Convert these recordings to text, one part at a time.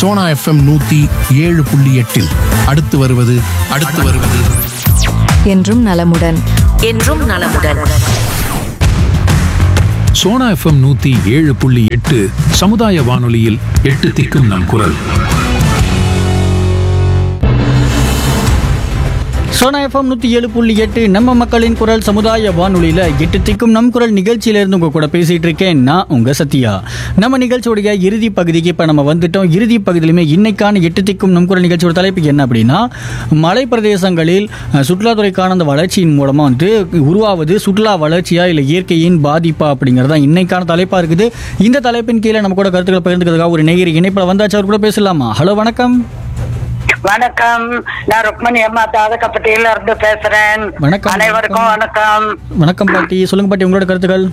Sona FM நூத்தி ஏழு புள்ளி எட்டில் அடுத்து வருவது அடுத்து வருவது என்றும் நலமுடன் என்றும் நலமுடன் சோனா எஃப்எம் நூத்தி ஏழு புள்ளி எட்டு சமுதாய வானொலியில் எட்டு திக்கும் நம் குரல் சோனா எஃப்எம் நூற்றி ஏழு புள்ளி எட்டு நம்ம மக்களின் குரல் சமுதாய வானொலியில் எட்டு திக்கும் நம் குரல் நிகழ்ச்சியிலேருந்து உங்கள் கூட பேசிகிட்டு இருக்கேன் நான் உங்கள் சத்யா நம்ம நிகழ்ச்சியோடைய இறுதி பகுதிக்கு இப்போ நம்ம வந்துட்டோம் இறுதி பகுதியிலுமே இன்னைக்கான எட்டு திக்கும் நம் குரல் நிகழ்ச்சியோட தலைப்பு என்ன அப்படின்னா மலை பிரதேசங்களில் அஹ், சுற்றுலாத்துறைக்கான அந்த வளர்ச்சியின் மூலமாக வந்து உருவாவது சுற்றுலா வளர்ச்சியா இல்லை இயற்கையின் பாதிப்பா அப்படிங்கிறது தான் இன்னைக்கான தலைப்பாக இருக்குது இந்த தலைப்பின் கீழே நம்ம கூட கருத்துக்களை பகிர்ந்துக்கிறதுக்காக ஒரு நேயர் இணைப்பில் வந்தாச்சு அவர் கூட பேசலாமா ஹலோ வணக்கம் வணக்கம் நான் ருக்மணி அம்மா தாதகப்பட்டியில இருந்து பேசுறேன் வணக்கம், அனைவருக்கும் வணக்கம் வணக்கம் பாட்டி சொல்லுங்க பாட்டி உங்களோட கருத்துக்கள்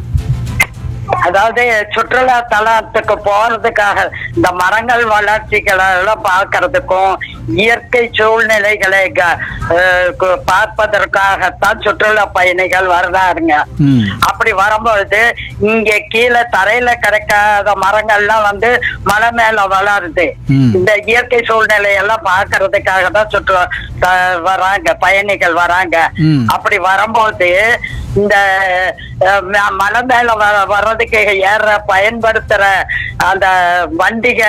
அதாவது சுற்றுலா தலத்துக்கு போறதுக்காக இந்த மரங்கள் வளர்ச்சிகளை எல்லாம் பார்க்கறதுக்கும் இயற்கை சூழ்நிலைகளை க- அஹ் கு- பார்ப்பதற்காகத்தான் சுற்றுலா பயணிகள் வர்றாருங்க ம் அப்படி வரும்பொழுது இங்க கீழே தரையில கிடைக்காத மரங்கள்லாம் வந்து மலை மேல வளருது ம். இந்த இயற்கை சூழ்நிலை எல்லாம் பார்க்கறதுக்காக தான் சுற்றுலா த- வராங்க பயணிகள் வராங்க ம். அப்படி வரும்போது இந்த அஹ், ம- மலை மேல வ- வர்றதுக்கு ஏற பயன்படுத்துற அந்த வண்டிக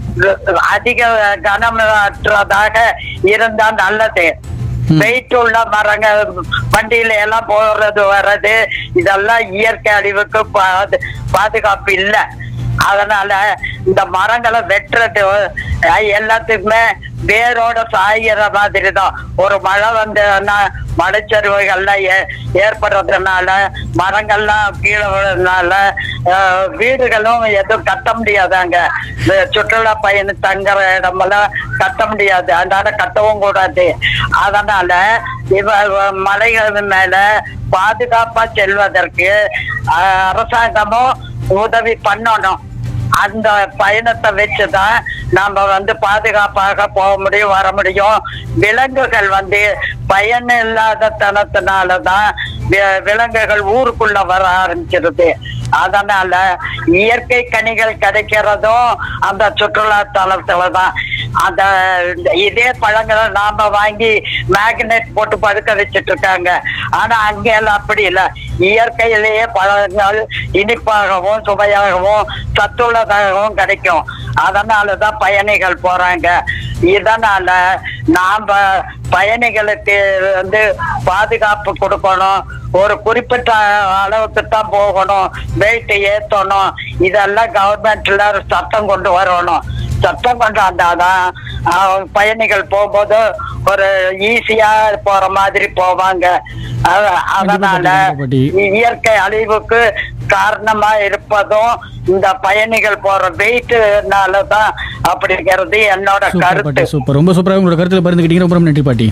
அதிக கனமற்றதாக இருந்தா நல்லது வெயிட் உள்ள மரங்கள் வண்டியில எல்லாம் போறது வர்றது இதெல்லாம் இயற்கை அழிவுக்கு பாது- பாதுகாப்பு இல்லை அதனால இந்த மரங்களை வெட்டுறது அஹ், எல்லாத்துக்குமே வேரோட சாயிற மாதிரி தான் ஒரு மழை வந்ததுன்னா மலைச்சரிவுகள்லாம் ஏ- ஏற்படுறதுனால மரங்கள்லாம் கீழே விழுறதுனால அஹ், வீடுகளும் எதுவும் கட்ட முடியாதாங்க இந்த சுற்றுலா பயணி தங்குற இடமெல்லாம் கட்ட முடியாது அதனால கட்டவும் கூடாது அதனால இவ இவ மலைகள் மேல பாதுகாப்பா செல்வதற்கு அஹ், அரசாங்கமும் உதவி பண்ணணும் அந்த பயணத்தை வச்சுதான் நாம வந்து பாதுகாப்பாக போக முடியும் வர முடியும் விலங்குகள் வந்து பயன் இல்லாத தனத்தினாலதான் வி- விலங்குகள் ஊருக்குள்ள வர ஆரம்பிச்சிருது அதனால இயற்கை கனிகள் கிடைக்கிறதும் அந்த சுற்றுலா தலத்துலதான் அந்த இதே பழங்களை நாம வாங்கி மேக்னெட் போட்டு படுக்க வச்சிட்டு இருக்காங்க ஆனா அங்க எல்லாம் அப்படி இல்ல இயற்கையிலேயே பழங்கள் இனிப்பாகவும் சுவையாகவும் சத்துள்ளதாகவும் கிடைக்கும் அதனாலதான் பயணிகள் போறாங்க இதனால நாம பயணிகளுக்கு வந்து பாதுகாப்பு கொடுக்கணும் ஒரு குறிப்பிட்ட அளவுக்கு தான் போகணும் வெயிட் ஏத்தணும் இதெல்லாம் கவர்மெண்ட்ல ஒரு சட்டம் கொண்டு வரணும் சட்டம் கொண்டு வந்தாதான் ஆஹ், பயணிகள் போகும்போது ஒரு ஈஸியா போற மாதிரி போவாங்க அத- அதனால பாட்டி. இயற்கை அழிவுக்கு காரணமா இருப்பதும் இந்த பயணிகள் போற வெயிட்னால தான் அப்படிங்கிறது என்னோட சூப்பர் பாட்டி கருத்து சூப்பர் ரொம்ப சூப்பராக உங்களோட கருத்தில் பகிர்ந்துக்கிட்டீங்க ரொம்ப ரொம்ப நன்றி பாட்டி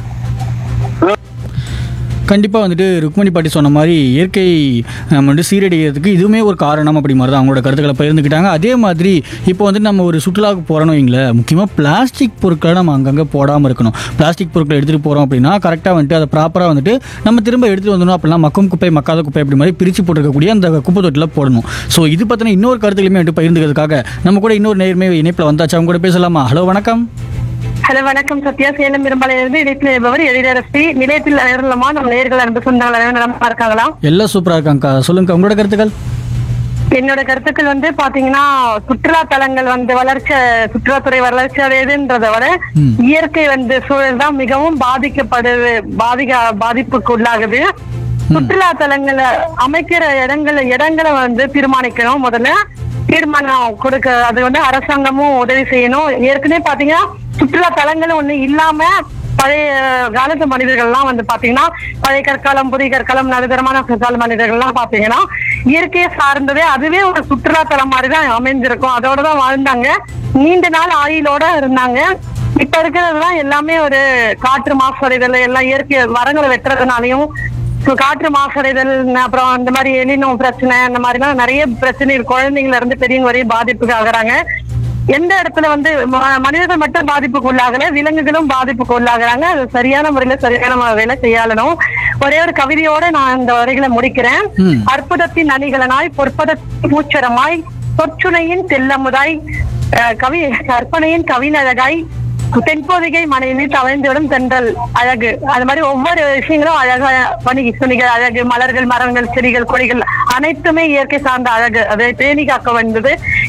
கண்டிப்பாக வந்துட்டு ருக்மணி பாட்டி சொன்ன மாதிரி இயற்கை நம்ம வந்து சீரடைகிறதுக்கு இதுவுமே ஒரு காரணம் அப்படி மாதிரி தான் அவங்களோட கருத்துக்களை பகிர்ந்துக்கிட்டாங்க அதே மாதிரி இப்போ வந்து நம்ம ஒரு சுற்றுலாவுக்கு போகிறோம் வைங்களேன் முக்கியமாக பிளாஸ்டிக் பொருட்களை நம்ம அங்கங்கே போடாமல் இருக்கணும் பிளாஸ்டிக் பொருட்களை எடுத்துகிட்டு போகிறோம் அப்படின்னா கரெக்டாக வந்துட்டு அதை ப்ராப்பராக வந்துட்டு நம்ம திரும்ப எடுத்துகிட்டு வந்துடணும் அப்படின்னா மக்கும் குப்பை மக்காத குப்பை அப்படி மாதிரி பிரித்து போட்டிருக்கக்கூடிய அந்த குப்பை தொட்டியில் போடணும் ஸோ இது பற்றின இன்னொரு கருத்துக்களுமே வந்துட்டு பகிர்ந்துக்கிறதுக்காக நம்ம கூட இன்னொரு நேர்மை இணைப்பில் வந்தாச்சு அவங்க கூட பேசலாமா ஹலோ வணக்கம் ஹலோ வணக்கம் சத்யா சேலம் பெரும்பாலையிலிருந்து இணைப்பில் இருப்பவர் எழிலரசி நிலையத்தில் நேரலமா நம்ம நேர்கள் அன்பு சொந்தங்கள் அனைவரும் நலமா இருக்காங்களா எல்லாம் சூப்பராக இருக்காங்கக்கா சொல்லுங்க உங்களோட கருத்துக்கள் என்னோட கருத்துக்கள் வந்து பாத்தீங்கன்னா சுற்றுலா தலங்கள் வந்து வளர்ச்சி சுற்றுலாத்துறை வளர்ச்சி அடையுதுன்றதை விட இயற்கை வந்து சூழல் தான் மிகவும் பாதிக்கப்படுது பாதிக்க பாதிப்புக்கு உள்ளாகுது சுற்றுலா தலங்களை அமைக்கிற இடங்களை இடங்களை வந்து தீர்மானிக்கணும் முதல்ல தீர்மானம் கொடுக்க அது வந்து அரசாங்கமும் உதவி செய்யணும் ஏற்கனவே பாத்தீங்கன்னா சுற்றுலா தலங்களும் ஒண்ணு இல்லாம பழைய காலத்து மனிதர்கள்லாம் வந்து பாத்தீங்கன்னா பழைய கற்காலம் புதிய கற்காலம் நடுத்தரமான கற்கால மனிதர்கள்லாம் பாத்தீங்கன்னா இயற்கையை சார்ந்ததே அதுவே ஒரு சுற்றுலா தலம் மாதிரி தான் அமைஞ்சிருக்கும் அதோட தான் வாழ்ந்தாங்க நீண்ட நாள் ஆயுளோட இருந்தாங்க இப்ப இருக்கிறதுலாம் எல்லாமே ஒரு காற்று மாசுடைதல் எல்லாம் இயற்கை மரங்களை வெட்டுறதுனாலையும் so காற்று மாசடைதல் அப்புறம் இந்த மாதிரி எலினோ பிரச்சனை இந்த மாதிரிலாம் நிறைய பிரச்சனை குழந்தைங்கள இருந்து பெரியவங்க வரையும் பாதிப்புக்கு ஆகுறாங்க எந்த இடத்துல வந்து ம- மனிதர்கள் மட்டும் பாதிப்புக்கு உள்ளாகல விலங்குகளும் பாதிப்புக்கு உள்ளாகுறாங்க அது சரியான முறையில சரியான முறையில கையாளணும் ஒரே ஒரு கவிதையோட நான் இந்த வரிகளை முடிக்கிறேன் ம். அற்புதத்தின் அணிகலனாய் பொற்பதத்தின் பூச்சரமாய் சொற்றுணையின் தெல்லமுதாய் அஹ், கவி கற்பனையின் கவின் அழகாய் தென்போதிகை மனையில் தவழ்ந்துவிடும் தென்றல் அழகு அது மாதிரி ஒவ்வொரு விஷயங்களும் அழகா பனி சுனிகள் அழகு மலர்கள் மரங்கள் செடிகள் கொடிகள் அனைத்துமே இயற்கை சார்ந்த அழகு அதை பேணி காக்க வந்தது